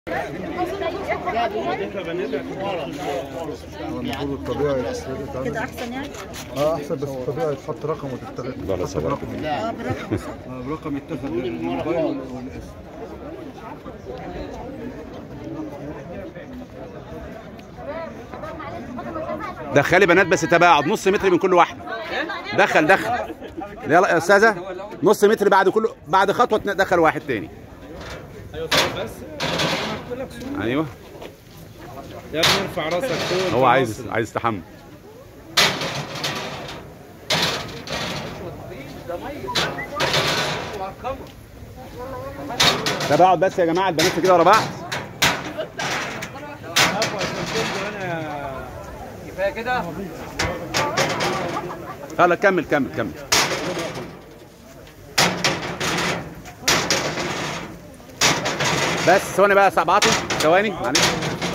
المفروض الطبيعي يتحط كده احسن يعني اه احسن بس الطبيعي يتحط رقم وتتاخد لا، لا، تتحط صباح. برقم اه برقم صح آه، برقم يتاخد الموبايل والاسم دخلي بنات بس تباعد نص متر من كل واحده دخل دخل يلا يا استاذه نص متر بعد كل بعد خطوه دخل واحد تاني ايوه يا ابني ارفع راسك فوق هو عايز عايز تحمل تباعد بس يا جماعه البنات كده ورا بعض كفايه كده خلاص كمل كمل كمل بس ثواني بقى يا استاذ عاطف ثواني معلش